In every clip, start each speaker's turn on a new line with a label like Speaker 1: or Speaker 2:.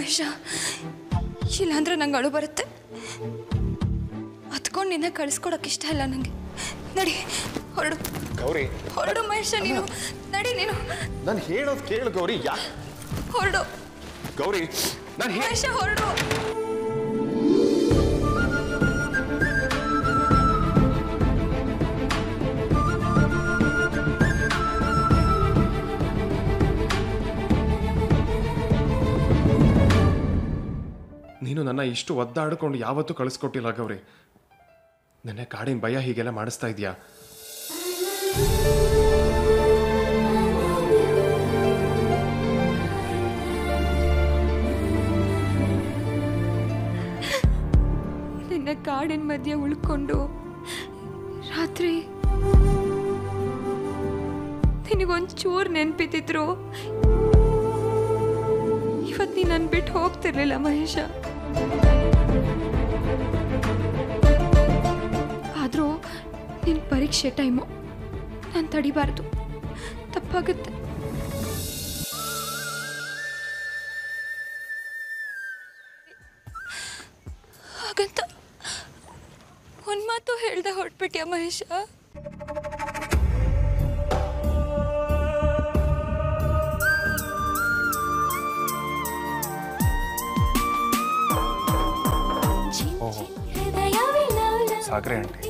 Speaker 1: ಮಹೇಶ ಇಲ್ಲಾಂದ್ರೆ ನಂಗೆ ಅಳು ಬರುತ್ತೆ ಹತ್ಕೊಂಡು ನಿನ್ನ ಕಳಿಸ್ಕೊಡಕ್ಕೆ ಇಷ್ಟ ಇಲ್ಲ ನನಗೆ ನಡಿ ಹೊರಡು
Speaker 2: ಗೌರಿ
Speaker 1: ಹೊರಡು ಮಹೇಶ ನೀನು ನಡಿ ನೀನು
Speaker 2: ನಾನು ಹೇಳೋದು ಕೇಳು ಗೌರಿ ಯಾ
Speaker 1: ಹೊರಡು
Speaker 2: ಗೌರಿ ನಾನು ಹೇ
Speaker 1: ಮಹೇಶ ಹೊರಡು
Speaker 2: ನೀನು ನನ್ನ ಇಷ್ಟು ಒದ್ದಾಡಿಕೊಂಡು ಯಾವತ್ತೂ ಕಳಿಸ್ಕೊಟ್ಟಿಲ್ಲ ಗೌರಿ ನೆನ್ನೆ ಕಾಡಿನ ಭಯ ಹೀಗೆಲ್ಲ ಮಾಡಿಸ್ತಾ ಇದೆಯಾ
Speaker 1: ನಿನ್ನೆ ಕಾಡಿನ ಮಧ್ಯೆ ಉಳ್ಕೊಂಡು ರಾತ್ರಿ ನಿನಗೊಂಚೂರು ನೆನ್ಪಿದ್ದಿದ್ರು ಇವತ್ತು ನೀನು ನನ್ನ ಬಿಟ್ಟು ಹೋಗ್ತಿರ್ಲಿಲ್ಲ ಮಹೇಶ ಆದರೂ ನಿನ್ನ ಪರೀಕ್ಷೆ ಟೈಮು ನಾನು ತಡಿಬಾರ್ದು ತಪ್ಪಾಗುತ್ತೆ ಹಾಗಂತ ಒಂದು ಮಾತು ಹೇಳ್ದೆ ಹೊರಟ್ಬಿಟ್ಯಾ ಮಹೇಶ
Speaker 2: ಓಹೋ ಸಾಗರೆ ಆಂಟಿ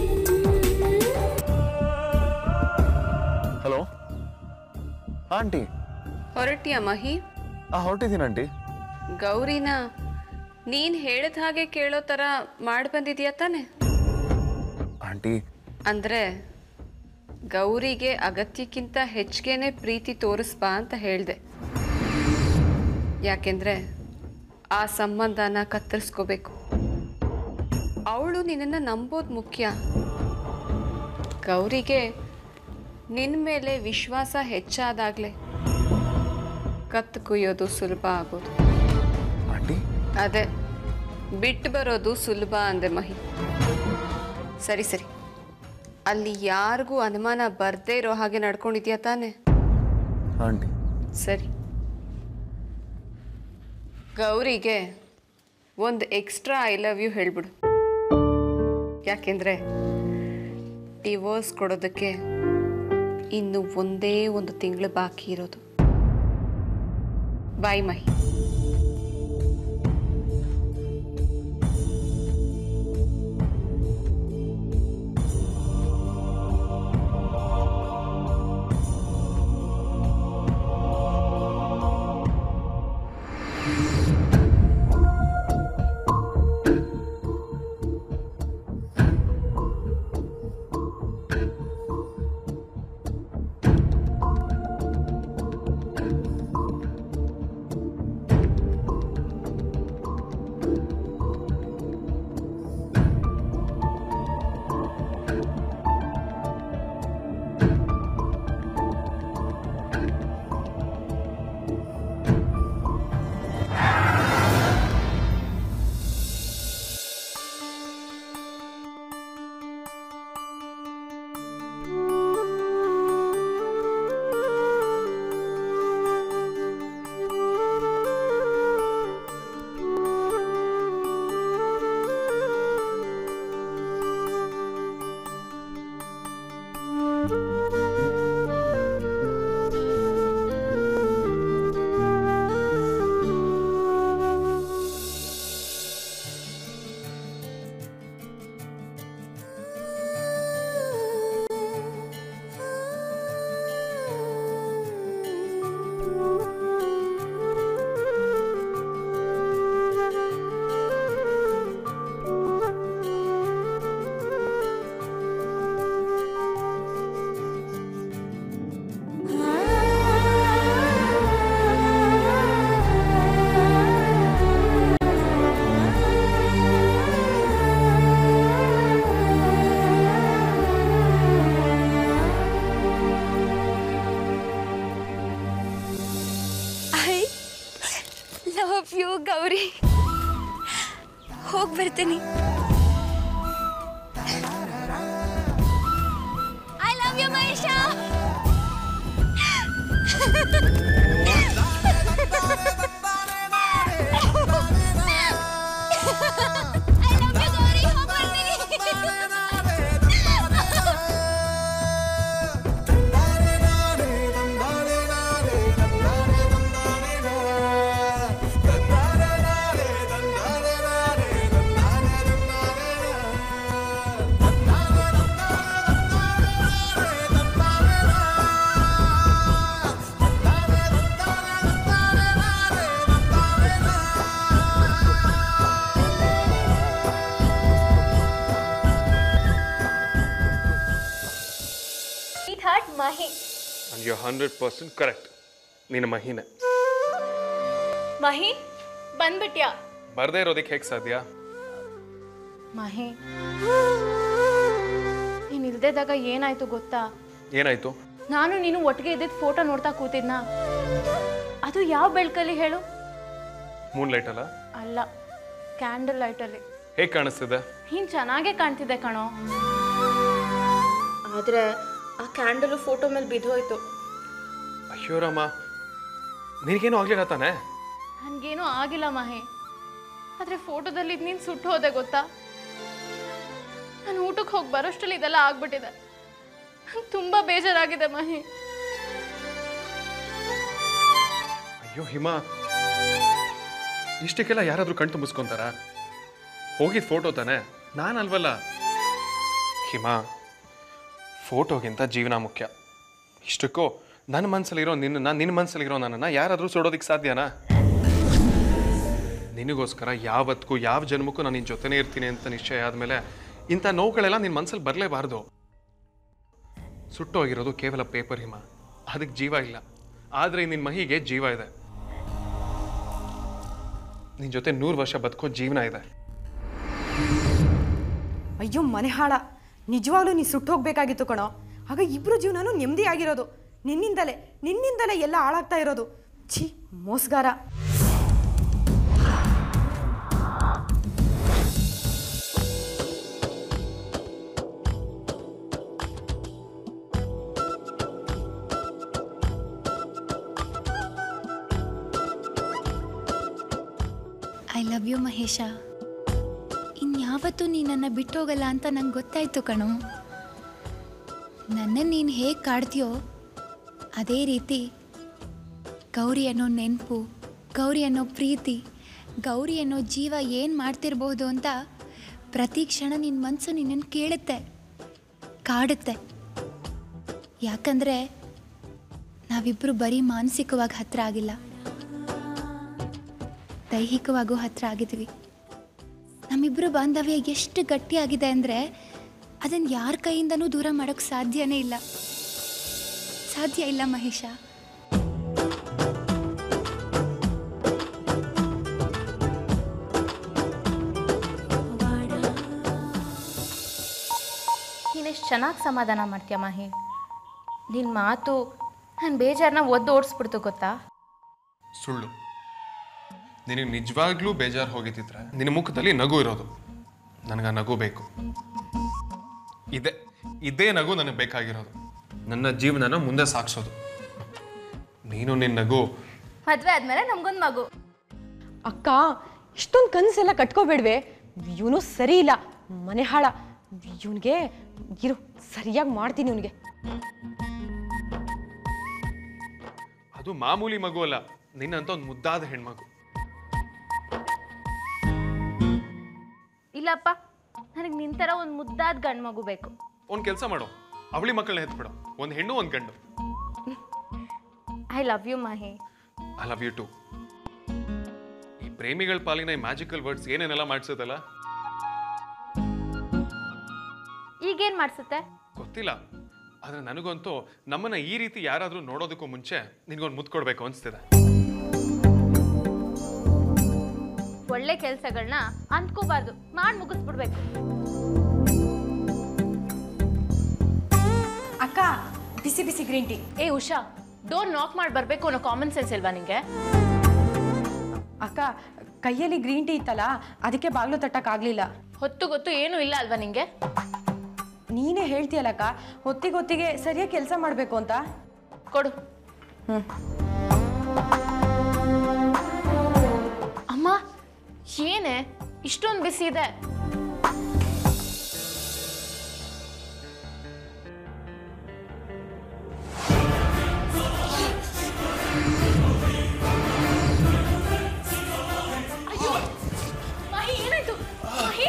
Speaker 2: ಹಲೋ ಆಂಟಿ
Speaker 3: ಹೊರಟಿಯ ಮಹಿ
Speaker 2: ಆ ಹೊರಟಿದ್ದೀನಿ ಆಂಟಿ
Speaker 3: ಗೌರಿನ ನೀನ್ ಹೇಳಿದ ಹಾಗೆ ಕೇಳೋ ಥರ ಮಾಡಿ ಬಂದಿದ್ಯಾ ತಾನೆ
Speaker 2: ಆಂಟಿ
Speaker 3: ಅಂದ್ರೆ ಗೌರಿಗೆ ಅಗತ್ಯಕ್ಕಿಂತ ಹೆಚ್ಚಿಗೆನೆ ಪ್ರೀತಿ ತೋರಿಸ್ಬಾ ಅಂತ ಹೇಳ್ದೆ ಯಾಕೆಂದ್ರೆ ಆ ಸಂಬಂಧನ ಕತ್ತರಿಸ್ಕೋಬೇಕು ಅವಳು ನಿನ್ನನ್ನು ನಂಬೋದು ಮುಖ್ಯ ಗೌರಿಗೆ ನಿನ್ನ ಮೇಲೆ ವಿಶ್ವಾಸ ಹೆಚ್ಚಾದಾಗಲೇ ಕತ್ತು ಕುಯ್ಯೋದು ಸುಲಭ ಆಗೋದು
Speaker 2: ಆಂಟಿ
Speaker 3: ಅದೇ ಬಿಟ್ಟು ಬರೋದು ಸುಲಭ ಅಂದೆ ಮಹಿ ಸರಿ ಸರಿ ಅಲ್ಲಿ ಯಾರಿಗೂ ಅನುಮಾನ ಬರ್ದೇ ಇರೋ ಹಾಗೆ ನಡ್ಕೊಂಡಿದ್ಯಾ ತಾನೆ
Speaker 2: ಆಂಟಿ
Speaker 3: ಸರಿ ಗೌರಿಗೆ ಒಂದು ಎಕ್ಸ್ಟ್ರಾ ಐ ಲವ್ ಯು ಹೇಳ್ಬಿಡು ಯಾಕೆಂದ್ರೆ ಡಿವೋರ್ಸ್ ಕೊಡೋದಕ್ಕೆ ಇನ್ನು ಒಂದೇ ಒಂದು ತಿಂಗಳು ಬಾಕಿ ಇರೋದು bye Mahi
Speaker 1: I love you Gauri ಹೋಗಿ ಬರ್ತೀನಿ I love you Mahesha I love you, Gauri. ಹೋಗ್ಬರ್ತೀನಿ.
Speaker 4: Sweetheart Mahi
Speaker 2: and you hundred percent correct ನಿನ್ನ ಮಹಿನೆ
Speaker 4: ಮಹಿ ಬಂದ್ಬಿಟ್ಯಾ
Speaker 2: ಬರದೇ ಇರೋದಕ್ಕೆ ಹೇಗೆ ಸಾಧ್ಯ
Speaker 4: ಮಹಿ ನೀನು ಇಲ್ದೇದಾಗ ಏನಾಯ್ತು ಗೊತ್ತಾ
Speaker 2: ಏನಾಯ್ತು
Speaker 4: ನಾನು ನೀನು ಒಟ್ಟಿಗೆ ಇದ್ದಿದ್ದು ಫೋಟೋ ನೋಡ್ತಾ ಕೂತಿದ್ನಾ ಅದು ಯಾವ ಬೆಳಕಲ್ಲಿ ಹೇಳು
Speaker 2: ಮೂನ್ ಲೈಟ್ ಅಲ್ಲ
Speaker 4: ಅಲ್ಲ ಕ್ಯಾಂಡಲ್ ಲೈಟಲ್ಲಿ
Speaker 2: ಹೇಗೆ ಕಾಣಿಸ್ತಿದೆ
Speaker 4: ನೀನು ಚೆನ್ನಾಗೇ ಕಾಣ್ತಿದ್ದೆ ಕಣೋ ಆದರೆ ಆ ಕ್ಯಾಂಡಲು ಫೋಟೋ ಮೇಲೆ ಬಿದ್ದೋಯ್ತು
Speaker 2: ಅಯ್ಯೋ ರಾಮ ನಿನಗೇನು ಆಗ್ಲಿಲ್ಲ ತಾನೆ
Speaker 4: ನನಗೇನೂ ಆಗಿಲ್ಲ ಮಹಿ ಆದರೆ ಫೋಟೋದಲ್ಲಿ ನೀನು ಸುಟ್ಟು ಹೋದೆ ಗೊತ್ತಾ ನಾನು ಊಟಕ್ಕೆ ಹೋಗಿ ಬರೋಷ್ಟರಲ್ಲಿ ಇದೆಲ್ಲ ಆಗ್ಬಿಟ್ಟಿದೆ ನಂಗೆ ತುಂಬ ಬೇಜಾರಾಗಿದೆ ಮಹಿ
Speaker 2: ಅಯ್ಯೋ ಹಿಮ ಇಷ್ಟಕ್ಕೆಲ್ಲ ಯಾರಾದರೂ ಕಣ್ ತುಂಬಿಸ್ಕೊಂತಾರ ಹೋಗಿದ್ ಫೋಟೋ ತಾನೆ ನಾನಲ್ವಲ್ಲ ಹಿಮ ಫೋಟೋಗಿಂತ ಜೀವನ ಮುಖ್ಯ ಇಷ್ಟಕ್ಕೂ ನನ್ನ ಮನಸ್ಸಲ್ಲಿರೋ ನಿನ್ನ ನಿನ್ನ ಮನಸ್ಸಲ್ಲಿರೋ ನನ್ನನ್ನು ಯಾರಾದರೂ ಸುಡೋದಕ್ಕೆ ಸಾಧ್ಯನಾ ನಿನಗೋಸ್ಕರ ಯಾವತ್ತಿಗೂ ಯಾವ ಜನ್ಮಕ್ಕೂ ನಾನು ನಿನ್ನ ಜೊತೆನೇ ಇರ್ತೀನಿ ಅಂತ ನಿಶ್ಚಯ ಆದಮೇಲೆ ಇಂಥ ನೋವುಗಳೆಲ್ಲ ನಿನ್ನ ಮನಸ್ಸಲ್ಲಿ ಬರಲೇಬಾರ್ದು ಸುಟ್ಟೋಗಿರೋದು ಕೇವಲ ಪೇಪರ್ ಹಿಮ ಅದಕ್ಕೆ ಜೀವ ಇಲ್ಲ ಆದರೆ ನಿನ್ನ ಮಹಿಗೆ ಜೀವ ಇದೆ ನಿನ್ನ ಜೊತೆ ನೂರು ವರ್ಷ ಬದುಕೋ ಜೀವನ ಇದೆ
Speaker 5: ಅಯ್ಯೋ ಮನೆ ಹಾಳ ನಿಜವಾಗ್ಲೂ ನೀ ಸುಟ್ಟು ಹೋಗ್ಬೇಕಾಗಿತ್ತು ಕಣೋ ಆಗ ಇಬ್ರು ಜೀವನನೂ ನೆಮ್ಮದಿ ಆಗಿರೋದು ನಿನ್ನಿಂದಲೇ ನಿನ್ನಿಂದಲೇ ಎಲ್ಲ ಹಾಳಾಗ್ತಾ ಇರೋದು ಛೀ ಮೋಸ್ಗಾರ
Speaker 1: ಐ ಲವ್ ಯು ಮಹೇಶ ಇನ್ಯಾವತ್ತೂ ನೀ ನನ್ನ ಬಿಟ್ಟೋಗಲ್ಲ ಅಂತ ನಂಗೆ ಗೊತ್ತಾಯ್ತು ಕಣೋ ನನ್ನ ನೀನು ಹೇಗೆ ಕಾಡ್ತೀಯೋ ಅದೇ ರೀತಿ ಗೌರಿ ಅನ್ನೋ ನೆನಪು ಗೌರಿ ಅನ್ನೋ ಪ್ರೀತಿ ಗೌರಿ ಅನ್ನೋ ಜೀವ ಏನು ಮಾಡ್ತಿರ್ಬೋದು ಅಂತ ಪ್ರತಿ ಕ್ಷಣ ನಿನ್ನ ಮನಸ್ಸು ನಿನ್ನನ್ನು ಕೇಳುತ್ತೆ ಕಾಡುತ್ತೆ ಯಾಕಂದರೆ ನಾವಿಬ್ಬರು ಬರೀ ಮಾನಸಿಕವಾಗಿ ಹತ್ರ ಆಗಿಲ್ಲ ದೈಹಿಕವಾಗೂ ಹತ್ರ ಆಗಿದ್ವಿ ನಮ್ಮಿಬ್ಬರು ಬಾಂಧವ್ಯ ಎಷ್ಟು ಗಟ್ಟಿಯಾಗಿದೆ ಅಂದರೆ ಅದನ್ನು ಯಾರ ಕೈಯಿಂದನೂ ದೂರ ಮಾಡೋಕ್ಕೆ ಸಾಧ್ಯನೇ ಇಲ್ಲ ಸಾಧ್ಯ ಇಲ್ಲ ಮಹೇಶ
Speaker 4: ನೀನೆಷ್ಟು ಚೆನ್ನಾಗಿ ಸಮಾಧಾನ ಮಾಡ್ತೀಯ ಮಹಿ ನಿನ್ನ ಮಾತು ನನ್ನ ಬೇಜಾರನ್ನ ಒದ್ದು ಓಡಿಸ್ಬಿಡ್ತು ಗೊತ್ತಾ
Speaker 2: ಸುಳ್ಳು ನಿನಗೆ ನಿಜವಾಗ್ಲೂ ಬೇಜಾರು ಹೋಗಿದ್ದಿದ್ರೆ ನಿನ್ನ ಮುಖದಲ್ಲಿ ನಗು ಇರೋದು ನನಗೆ ಆ ನಗು ಬೇಕು ಇದೆ ಇದೇ ನಗು ನನಗೆ ಬೇಕಾಗಿರೋದು ನನ್ನ ಜೀವನನ ಮುಂದೆ ಸಾಗಿಸೋದು ನೀನು ನಿನ್ನ ನಗು
Speaker 4: ಮದುವೆ ಆದಮೇಲೆ ನಮಗೊಂದು ಮಗು
Speaker 5: ಅಕ್ಕ ಇಷ್ಟೊಂದು ಕನಸೆಲ್ಲ ಕಟ್ಕೋಬೇಡ್ವೆ ಇವನು ಸರಿ ಇಲ್ಲ ಮನೆ ಹಾಳ ಇವನಿಗೆ ಇರು ಸರಿಯಾಗಿ ಮಾಡ್ತೀನಿ ಇವನಿಗೆ
Speaker 2: ಅದು ಮಾಮೂಲಿ ಮಗು ಅಲ್ಲ ನಿನ್ನಂತ ಒಂದು ಮುದ್ದಾದ ಹೆಣ್ಮಗು
Speaker 4: ಇಲ್ಲಪ್ಪ ನನಗೆ ನಿಂತರ ಒಂದು ಮುದ್ದಾದ ಗಂಡು ಮಗು ಬೇಕು
Speaker 2: ಒಂದು ಕೆಲಸ ಮಾಡು ಅವಳಿ ಮಕ್ಕಳನ್ನ ಎತ್ಬಿಡು ಒಂದು ಹೆಣ್ಣು ಒಂದು ಗಂಡು
Speaker 4: I love you Mahi
Speaker 2: I love you too ಈ ಪ್ರೇಮಿಗಳ ಪಾಲಿನ ಈ ಮ್ಯಾಜಿಕಲ್ ವರ್ಡ್ಸ್ ಏನೇನೆಲ್ಲ ಮಾಡಿಸೋದಲ್ಲ
Speaker 4: ಈಗೇನು ಮಾಡಿಸುತ್ತೆ
Speaker 2: ಗೊತ್ತಿಲ್ಲ ಆದ್ರೆ ನನಗಂತೂ ನಮ್ಮನ್ನ ಈ ರೀತಿ ಯಾರಾದ್ರೂ ನೋಡೋದಕ್ಕೂ ಮುಂಚೆ ನಿನ್ಗೊಂದು ಮುತ್ತು ಕೊಡ್ಬೇಕು ಅನ್ಸ್ತಿದೆ
Speaker 4: ಒಳ್ಳೆ ಕೆಲಸಗಳನ್ನ ಅಂದ್ಕೋಬಾರ್ದು ಮಾಡಿ ಮುಗಿಸ್ಬಿಡ್ಬೇಕು
Speaker 5: ಅಕ್ಕ ಬಿಸಿ ಬಿಸಿ ಗ್ರೀನ್ ಟೀ
Speaker 4: ಏ ಉಷಾ ಡೋರ್ ನಾಕ್ ಮಾಡಿ ಬರಬೇಕು ಅನ್ನೋ ಕಾಮನ್ ಸೆನ್ಸ್ ಇಲ್ವಾ ನಿಂಗೆ
Speaker 5: ಅಕ್ಕ ಕೈಯಲ್ಲಿ ಗ್ರೀನ್ ಟೀ ಇತ್ತಲ್ಲ ಅದಕ್ಕೆ ಬಾಗ್ಲು ತಟ್ಟಕ್ಕಾಗ್ಲಿಲ್ಲ
Speaker 4: ಹೊತ್ತು ಗೊತ್ತು ಏನೂ ಇಲ್ಲ ಅಲ್ವಾ ನಿಂಗೆ
Speaker 5: ನೀನೇ ಹೇಳ್ತೀಯಲ್ಲಕ್ಕ ಹೊತ್ತಿಗೊತ್ತಿಗೆ ಸರಿಯಾಗಿ ಕೆಲಸ ಮಾಡಬೇಕು ಅಂತ
Speaker 4: ಕೊಡು ಅಮ್ಮ ಏನೇ ಇಷ್ಟೊಂದು ಬಿಸಿ ಇದೆ ಅಯ್ಯೋ ಮಹಿ ಏನಾಯ್ತು ಮಹಿ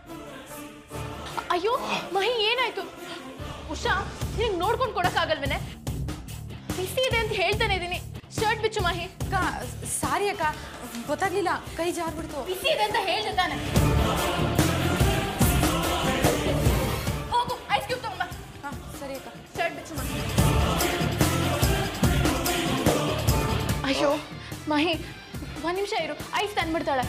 Speaker 4: ಅಯ್ಯೋ ಮಹಿ ಏನಾಯ್ತು ಉಷಾ ನಿನಗೆ ನೋಡ್ಕೊಂಡು ಕೊಡಕ್ಕಾಗಲ್ವೇನೆ ಬಿಸಿ ಇದೆ ಅಂತ ಹೇಳ್ತಾನೆ ಇದೀನಿ ಶರ್ಟ್ ಬಿಚ್ಚು ಮಹಿ
Speaker 5: ಅಕ್ಕ ಸಾರಿ ಅಕ್ಕ ಗೊತ್ತಾಗ್ಲಿಲ್ಲ ಕೈ ಜಾರ್ಬಿಡ್ತು
Speaker 4: ಬಿಸಿ ಇದೆ ಅಂತ ಹೇಳ್ದೆ ತಾನೆ ಹೋಗು ಐಸ್ ಕ್ಯೂಬ್ ತಗೊಂಬ
Speaker 5: ಹಾಂ ಸರಿ ಅಕ್ಕ
Speaker 4: ಶರ್ಟ್ ಬಿಚ್ಚು ಮಹಿ ಅಯ್ಯೋ ಮಹಿ ಒಂದ್ ನಿಮಿಷ ಇರು ಐಸ್ ತಂದ್ಬಿಡ್ತಾಳೆ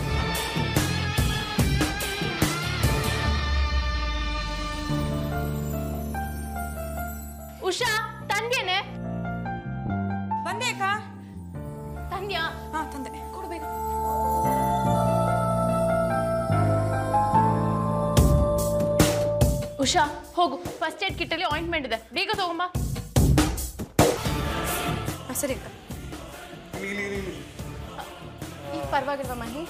Speaker 4: ಉಷಾ ತಂದೇನೆ
Speaker 5: ಬಂದೆ ಅಕ್ಕ
Speaker 4: ತಂದ್ಯಾ
Speaker 5: ಹಾಂ ತಂದೆ
Speaker 4: ಕೊಡ್ಬೇಕು ಉಷಾ ಹೋಗು ಫಸ್ಟ್ ಏಡ್ ಕಿಟ್ಟಲ್ಲಿ ಆಯಿಂಟ್ಮೆಂಟ್ ಇದೆ ಬೇಗ ತಗೊಂಬ
Speaker 5: ಹಾಂ ಸರಿ ಅಕ್ಕ
Speaker 4: ಈಗ ಪರವಾಗಿಲ್ವಾ ಮಹಿ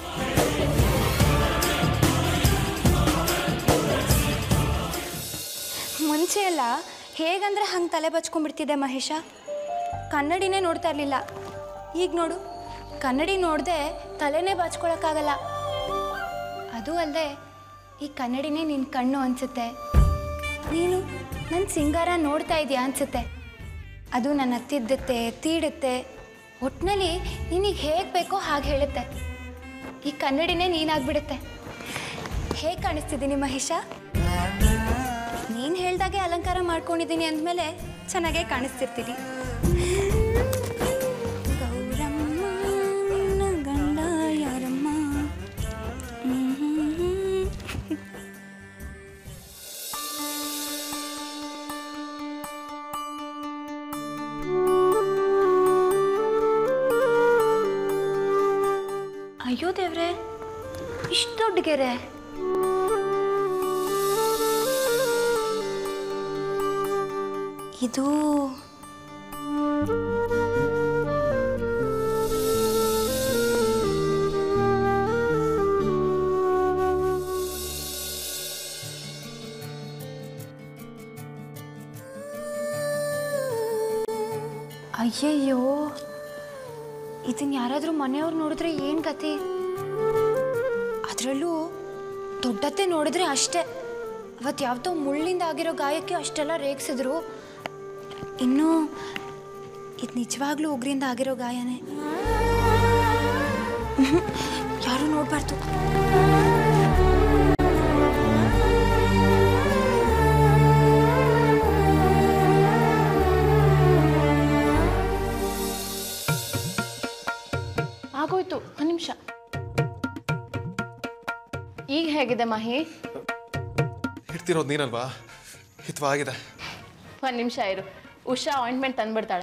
Speaker 6: ಮುಂಚೆ ಎಲ್ಲ ಹೇಗಂದ್ರೆ ಹಂಗೆ ತಲೆ ಬಚ್ಕೊಂಡ್ಬಿಡ್ತಿದ್ದೆ ಮಹೇಶ ಕನ್ನಡಿನೇ ನೋಡ್ತಾ ಇರಲಿಲ್ಲ ಈಗ ನೋಡು ಕನ್ನಡಿ ನೋಡದೆ ತಲೆನೇ ಬಾಚ್ಕೊಳಕ್ಕಾಗಲ್ಲ ಅದು ಅಲ್ಲದೆ ಈ ಕನ್ನಡಿನೇ ನಿನ್ನ ಕಣ್ಣು ಅನಿಸುತ್ತೆ ನೀನು ನನ್ನ ಸಿಂಗಾರ ನೋಡ್ತಾ ಇದೆಯಾ ಅನಿಸುತ್ತೆ ಅದು ನನ್ನ ಹತ್ತಿದ್ದುತ್ತೆ ತೀಡುತ್ತೆ ಒಟ್ಟಿನಲ್ಲಿ ನಿನಗೆ ಹೇಗೆ ಬೇಕೋ ಹಾಗೆ ಹೇಳುತ್ತೆ ಈ ಕನ್ನಡಿನೇ ನೀನಾಗ್ಬಿಡುತ್ತೆ ಹೇಗೆ ಕಾಣಿಸ್ತಿದ್ದೀನಿ ಮಹೇಶ ನೀನು ಹೇಳ್ದಾಗೆ ಅಲಂಕಾರ ಮಾಡ್ಕೊಂಡಿದ್ದೀನಿ ಅಂದಮೇಲೆ ಚೆನ್ನಾಗೇ ಕಾಣಿಸ್ತಿರ್ತೀನಿ ಗೌರಮ್ಮ ನಿನ್ನ ಗಂಡ ಯಾರಮ್ಮ ಅಯ್ಯೋ ದೇವ್ರೆ ಇಷ್ಟು ದೊಡ್ಡ ಗೆರೆ ಇದು ಅಯ್ಯಯ್ಯೋ ಇದನ್ನ ಯಾರಾದರೂ ಮನೆಯವ್ರು ನೋಡಿದ್ರೆ ಏನು ಕತೆ ಅದರಲ್ಲೂ ದೊಡ್ಡತ್ತೆ ನೋಡಿದ್ರೆ ಅಷ್ಟೇ ಅವತ್ತು ಯಾವ್ದೋ ಮುಳ್ಳಿಂದ ಆಗಿರೋ ಗಾಯಕ್ಕೆ ಅಷ್ಟೆಲ್ಲ ರೇಗಿಸಿದ್ರು ಇನ್ನು ಇದು ನಿಜವಾಗ್ಲೂ ಉಗ್ರಿಂದ ಆಗಿರೋ ಗಾಯನೇ ಮ್ಹೂ. ಯಾರೂ ನೋಡಬಾರ್ದು
Speaker 4: ಆಗೋಯ್ತು ಒಂದು ನಿಮಿಷ ಈಗ ಹೇಗಿದೆ ಮಹಿ
Speaker 2: ಇಡ್ತಿರೋದು ನೀನಲ್ವಾ ಹಿತವಾಗಿದೆ
Speaker 4: ಒಂದು ನಿಮಿಷ ಇರು ಉಷಾ ಆಯಿಂಟ್ಮೆಂಟ್ ತಂದ್ಬಿಡ್ತಾಳೆ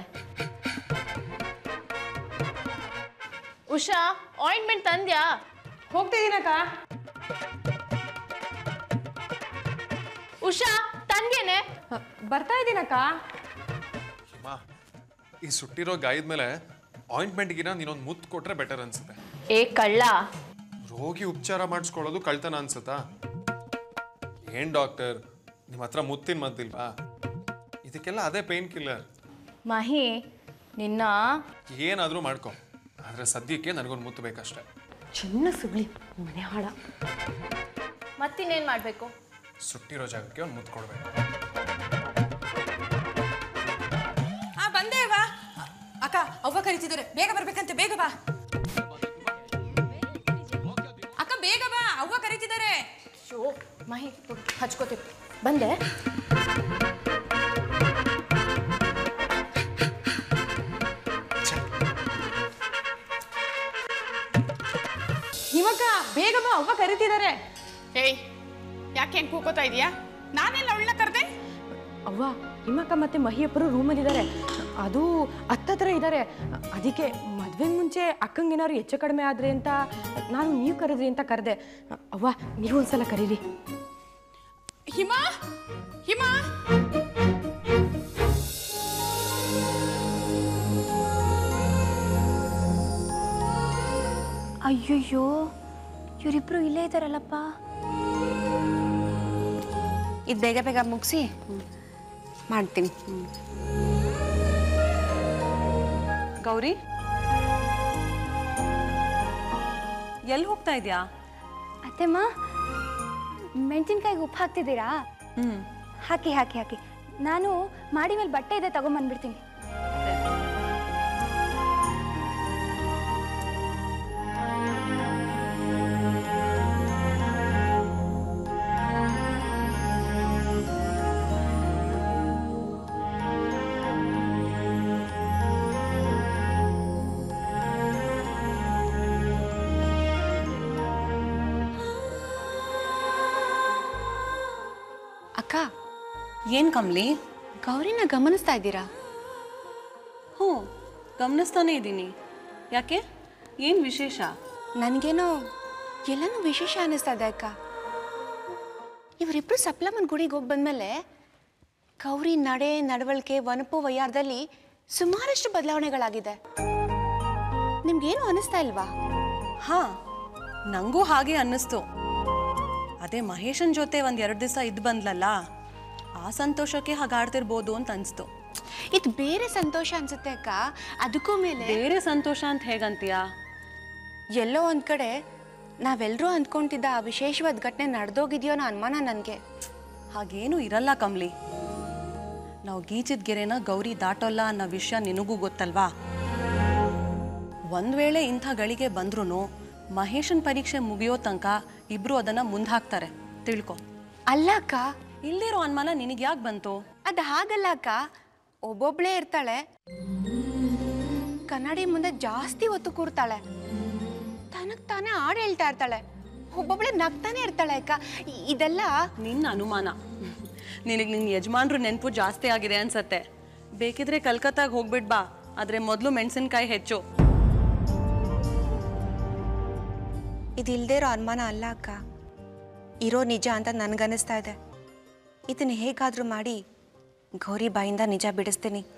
Speaker 4: ಉಷಾ ಆಯಿಂಟ್ಮೆಂಟ್ ತಂದ್ಯಾ
Speaker 5: ಹೋಗ್ತಿದ್ದೀನಕ್ಕ
Speaker 4: ಉಷಾ ತಂದ್ಯೇನೆ
Speaker 5: ಬರ್ತಾ ಇದ್ದೀನಕ್ಕ
Speaker 2: ಅಮ್ಮ ಈ ಸುಟ್ಟಿರೋ ಗಾಯದ ಮೇಲೆ ಆಯಿಂಟ್ಮೆಂಟ್ಗಿನ ನೀನೊಂದು ಮುತ್ತು ಕೊಟ್ರೆ ಬೆಟರ್ ಅನ್ಸುತ್ತೆ
Speaker 4: ಏ ಕಳ್ಳ
Speaker 2: ರೋಗಿ ಉಪಚಾರ ಮಾಡಿಸ್ಕೊಳ್ಳೋದು ಕಳ್ತನ ಅನ್ಸುತ್ತಾ ಏನ್ ಡಾಕ್ಟರ್ ನಿಮ್ಮ ಹತ್ರ ಮುತ್ತಿನ ಮದ್ದಿಲ್ವಾ ಇದಕ್ಕೆಲ್ಲ ಅದೇ ಪೇನ್ ಕಿಲ್ಲರ್
Speaker 4: ಮಹಿ ನಿನ್ನ
Speaker 2: ಏನಾದರೂ ಮಾಡ್ಕೊ ಆದ್ರೆ ಸದ್ಯಕ್ಕೆ ನನಗೊಂದು ಮುತ್ತು ಬೇಕಷ್ಟೆ
Speaker 5: ಚಿನ್ನ ಸುಗ್ಲಿ ಮನೆ ಹಾಳ
Speaker 4: ಮತ್ತಿನ್ನೇನು ಮಾಡಬೇಕು
Speaker 2: ಸುಟ್ಟಿರೋ ಜಾಗಕ್ಕೆ ಒಂದು ಮುತ್ತು ಕೊಡ್ಬೇಕು
Speaker 5: ಆ ಬಂದೆ ಬಾ ಅಕ್ಕ ಅವ್ವ ಕರಿತಿದ್ದಾರೆ ಬೇಗ ಬರ್ಬೇಕಂತೆ ಬೇಗ ಬಾ ಅಕ್ಕ ಬೇಗ ಬಾ ಅವ್ವ ಕರಿತಿದ್ದಾರೆ
Speaker 4: ಶೋ ಮಹಿ ಹಚ್ಕೋತೀವಿ ಬಂದೆ
Speaker 5: ಇವಾಗ ಬೇಗ ಬಾ ಅವ್ವ ಕರಿತಿದ್ದಾರೆ
Speaker 7: ಏಯ್ ಯಾಕೆ ಹೆಂಗೆ ಕೂಕೋತಾ ಇದೀಯಾ ನಾನೆಲ್ಲ ಅವಳನ್ನ ಕರೆದೆ
Speaker 5: ಅವ್ವ ಹಿಮಕ್ಕ ಮತ್ತೆ ಮಹಿಯಪ್ಪರು ರೂಮಲ್ಲಿದ್ದಾರೆ ಅದು ಹತ್ತತ್ರ ಇದ್ದಾರೆ ಅದಕ್ಕೆ ಮದ್ವೆಗೆ ಮುಂಚೆ ಅಕ್ಕಂಗೇನಾದ್ರು ಹೆಚ್ಚು ಕಡಿಮೆ ಆದ್ರೆ ಅಂತ ನಾನು ನೀವು ಕರೆದ್ರಿ ಅಂತ ಕರೆದೆ ಅವ್ವ ನೀವು ಒಂದ್ಸಲ ಕರೀರಿ
Speaker 7: ಹಿಮ ಹಿಮ
Speaker 6: ಅಯ್ಯಯ್ಯೋ ಇವರಿಬ್ರು ಇಲ್ಲೇ ಇದ್ದಾರಲ್ಲಪ್ಪ
Speaker 3: ಇದು ಬೇಗ ಬೇಗ ಮುಗಿಸಿ ಮಾಡ್ತೀನಿ
Speaker 8: ಗೌರಿ ಎಲ್ಲಿ ಹೋಗ್ತಾ ಇದೆಯಾ
Speaker 6: ಅತ್ತೆಮ್ಮ ಮೆಣಸಿನ್ಕಾಯಿಗೆ ಉಪ್ಪು ಹಾಕ್ತಿದ್ದೀರಾ
Speaker 8: ಹ್ಞೂ
Speaker 6: ಹಾಕಿ ಹಾಕಿ ಹಾಕಿ ನಾನು ಮಾಡಿ ಮೇಲೆ ಬಟ್ಟೆ ಇದೆ ತಗೊಂಬಂದ್ಬಿಡ್ತೀನಿ
Speaker 3: ಅಕ್ಕ
Speaker 8: ಏನು ಕಮ್ಲಿ
Speaker 3: ಗೌರಿನ ಗಮನಿಸ್ತಾ ಇದ್ದೀರಾ
Speaker 8: ಹ್ಞೂ ಗಮನಿಸ್ತಾನೇ ಇದ್ದೀನಿ ಯಾಕೆ ಏನು ವಿಶೇಷ
Speaker 3: ನನಗೇನೋ ಎಲ್ಲನೂ ವಿಶೇಷ ಅನ್ನಿಸ್ತಾ ಇದೆ ಅಕ್ಕ ಇವರಿಬ್ರು ಸಪ್ಲಮ್ಮನ ಗುಡಿಗೆ ಹೋಗಿ ಬಂದಮೇಲೆ ಗೌರಿ ನಡೆ ನಡವಳಿಕೆ ವನಪು ವಯ್ಯಾರದಲ್ಲಿ ಸುಮಾರಷ್ಟು ಬದಲಾವಣೆಗಳಾಗಿದೆ ನಿಮ್ಗೇನು ಅನ್ನಿಸ್ತಾ ಇಲ್ವಾ
Speaker 8: ಹಾಂ ನನಗೂ ಹಾಗೆ ಅನ್ನಿಸ್ತು ಅದೇ ಮಹೇಶನ್ ಜೊತೆ ಒಂದು ಎರಡು ದಿವಸ ಇದ್ದು ಬಂದ್ಲಲ್ಲ ಆ ಸಂತೋಷಕ್ಕೆ ಹಾಗಾಡ್ತಿರ್ಬೋದು ಅಂತ ಅನಿಸ್ತು
Speaker 3: ಇದು ಬೇರೆ ಸಂತೋಷ ಅನ್ಸುತ್ತೆ ಅಕ್ಕ ಅದಕ್ಕೂ ಮೇಲೆ
Speaker 8: ಬೇರೆ ಸಂತೋಷ ಅಂತ ಹೇಗಂತೀಯಾ
Speaker 3: ಎಲ್ಲೋ ಒಂದ್ ಕಡೆ ನಾವೆಲ್ಲರೂ ಅಂದ್ಕೊಂತಿದ್ದ ಆ ವಿಶೇಷವಾದ ಘಟನೆ ನಡೆದೋಗಿದೆಯೋ ಅನ್ನೋ ಅನುಮಾನ ನನಗೆ
Speaker 8: ಹಾಗೇನೂ ಇರಲ್ಲ ಕಮ್ಲಿ ನಾವು ಗೀಚಿದ ಗೆರೆನ ಗೌರಿ ದಾಟೋಲ್ಲ ಅನ್ನೋ ವಿಷಯ ನಿನಗೂ ಗೊತ್ತಲ್ವಾ ಒಂದ್ ವೇಳೆ ಇಂಥ ಗಳಿಗೆ ಬಂದ್ರೂ ಮಹೇಶನ್ ಪರೀಕ್ಷೆ ಮುಗಿಯೋ ತನಕ ಇಬ್ರು ಅದನ್ನ ಮುಂದೆ ಹಾಕ್ತಾರೆ ತಿಳ್ಕೊ
Speaker 3: ಅಲ್ಲ ಅಕ್ಕ
Speaker 8: ಇಲ್ದಿರೋ ಅನುಮಾನ ನಿನಗೆ ಯಾಕೆ ಬಂತು
Speaker 3: ಅದು ಹಾಗಲ್ಲ ಅಕ್ಕ ಒಬ್ಬೊಬ್ಳೇ ಇರ್ತಾಳೆ ಕನ್ನಡಿ ಮುಂದೆ ಜಾಸ್ತಿ ಹೊತ್ತು ಕೂರ್ತಾಳೆ ತನಗ್ ತಾನೇ ಹಾಡು ಹೇಳ್ತಾ ಇರ್ತಾಳೆ ಒಬ್ಬೊಬ್ಳೆ ನಗ್ತಾನೆ ಇರ್ತಾಳೆ ಅಕ್ಕ ಇ- ಇದೆಲ್ಲ
Speaker 8: ನಿನ್ನ ಅನುಮಾನ ನಿನಗೆ ನಿನ್ನ ಯಜಮಾನ್ರು ನೆನಪು ಜಾಸ್ತಿ ಆಗಿದೆ ಅನ್ಸತ್ತೆ ಬೇಕಿದ್ರೆ ಕಲ್ಕತ್ತಾಗ ಹೋಗ್ಬಿಟ್ ಬಾ ಆದ್ರೆ ಮೊದಲು ಮೆಣಸಿನ್ಕಾಯಿ ಹೆಚ್ಚು
Speaker 3: ಇದಿಲ್ದೇ ಇರೋ ಅನುಮಾನ ಅಲ್ಲ ಅಕ್ಕ ಇರೋ ನಿಜ ಅಂತ ನನ್ಗನ್ನಿಸ್ತಾ ಇದೆ ಇದನ್ನ ಹೇಗಾದ್ರೂ ಮಾಡಿ ಗೌರಿ ಬಾಯಿಂದ ನಿಜ ಬಿಡಿಸ್ತೀನಿ